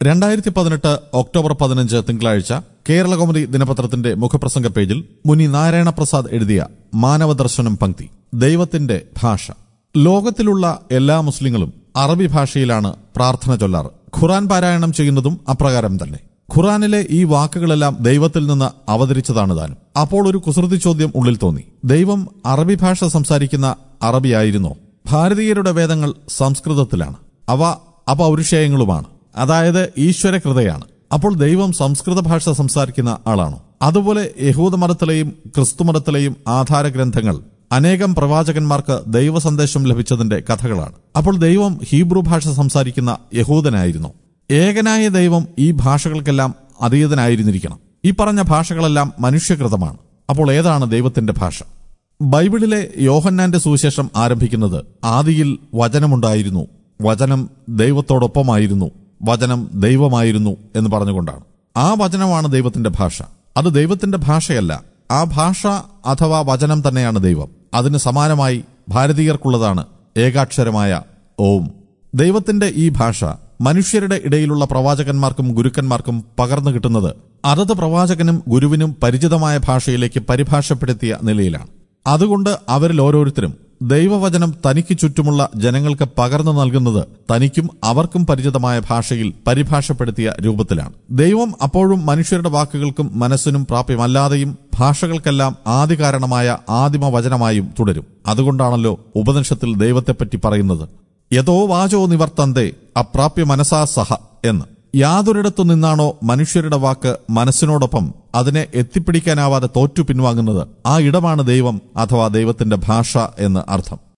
രണ്ടായിരത്തി പതിനെട്ട് ഒക്ടോബർ പതിനഞ്ച് തിങ്കളാഴ്ച കേരളകൗമുദി ദിനപത്രത്തിന്റെ മുഖപ്രസംഗ പേജിൽ മുനി നാരായണ പ്രസാദ് എഴുതിയ മാനവദർശനം പങ്ക്തി ദൈവത്തിന്റെ ഭാഷ ലോകത്തിലുള്ള എല്ലാ മുസ്ലിങ്ങളും അറബി ഭാഷയിലാണ് പ്രാർത്ഥന ചൊല്ലാറ് ഖുറാൻ പാരായണം ചെയ്യുന്നതും അപ്രകാരം തന്നെ ഖുറാനിലെ ഈ വാക്കുകളെല്ലാം ദൈവത്തിൽ നിന്ന് അവതരിച്ചതാണ് താനും അപ്പോൾ ഒരു കുസൃതി ചോദ്യം ഉള്ളിൽ തോന്നി ദൈവം അറബി ഭാഷ സംസാരിക്കുന്ന അറബിയായിരുന്നോ ഭാരതീയരുടെ വേദങ്ങൾ സംസ്കൃതത്തിലാണ് അവ അപൗരുഷേയങ്ങളുമാണ് അതായത് ഈശ്വരകൃതയാണ് അപ്പോൾ ദൈവം സംസ്കൃത ഭാഷ സംസാരിക്കുന്ന ആളാണോ അതുപോലെ യഹൂദ മതത്തിലെയും ക്രിസ്തു മതത്തിലെയും ആധാര ഗ്രന്ഥങ്ങൾ അനേകം പ്രവാചകന്മാർക്ക് ദൈവ സന്ദേശം ലഭിച്ചതിന്റെ കഥകളാണ് അപ്പോൾ ദൈവം ഹീബ്രു ഭാഷ സംസാരിക്കുന്ന യഹൂദനായിരുന്നു ഏകനായ ദൈവം ഈ ഭാഷകൾക്കെല്ലാം അതീതനായിരുന്നിരിക്കണം ഈ പറഞ്ഞ ഭാഷകളെല്ലാം മനുഷ്യകൃതമാണ് അപ്പോൾ ഏതാണ് ദൈവത്തിന്റെ ഭാഷ ബൈബിളിലെ യോഹന്നാന്റെ സുവിശേഷം ആരംഭിക്കുന്നത് ആദിയിൽ വചനമുണ്ടായിരുന്നു വചനം ദൈവത്തോടൊപ്പമായിരുന്നു വചനം ദൈവമായിരുന്നു എന്ന് പറഞ്ഞുകൊണ്ടാണ് ആ വചനമാണ് ദൈവത്തിന്റെ ഭാഷ അത് ദൈവത്തിന്റെ ഭാഷയല്ല ആ ഭാഷ അഥവാ വചനം തന്നെയാണ് ദൈവം അതിന് സമാനമായി ഭാരതീയർക്കുള്ളതാണ് ഏകാക്ഷരമായ ഓം ദൈവത്തിന്റെ ഈ ഭാഷ മനുഷ്യരുടെ ഇടയിലുള്ള പ്രവാചകന്മാർക്കും ഗുരുക്കന്മാർക്കും പകർന്നു കിട്ടുന്നത് അതത് പ്രവാചകനും ഗുരുവിനും പരിചിതമായ ഭാഷയിലേക്ക് പരിഭാഷപ്പെടുത്തിയ നിലയിലാണ് അതുകൊണ്ട് അവരിൽ ഓരോരുത്തരും ദൈവവചനം തനിക്ക് ചുറ്റുമുള്ള ജനങ്ങൾക്ക് പകർന്നു നൽകുന്നത് തനിക്കും അവർക്കും പരിചിതമായ ഭാഷയിൽ പരിഭാഷപ്പെടുത്തിയ രൂപത്തിലാണ് ദൈവം അപ്പോഴും മനുഷ്യരുടെ വാക്കുകൾക്കും മനസ്സിനും പ്രാപ്യമല്ലാതെയും ഭാഷകൾക്കെല്ലാം ആദികാരണമായ ആദിമ വചനമായും തുടരും അതുകൊണ്ടാണല്ലോ ഉപനിഷത്തിൽ ദൈവത്തെപ്പറ്റി പറയുന്നത് യഥോ വാചോ നിവർത്തന്തേ അപ്രാപ്യ മനസാ സഹ എന്ന് യാതൊരിടത്തു നിന്നാണോ മനുഷ്യരുടെ വാക്ക് മനസ്സിനോടൊപ്പം അതിനെ എത്തിപ്പിടിക്കാനാവാതെ തോറ്റു പിൻവാങ്ങുന്നത് ആ ഇടമാണ് ദൈവം അഥവാ ദൈവത്തിന്റെ ഭാഷ എന്ന് അർത്ഥം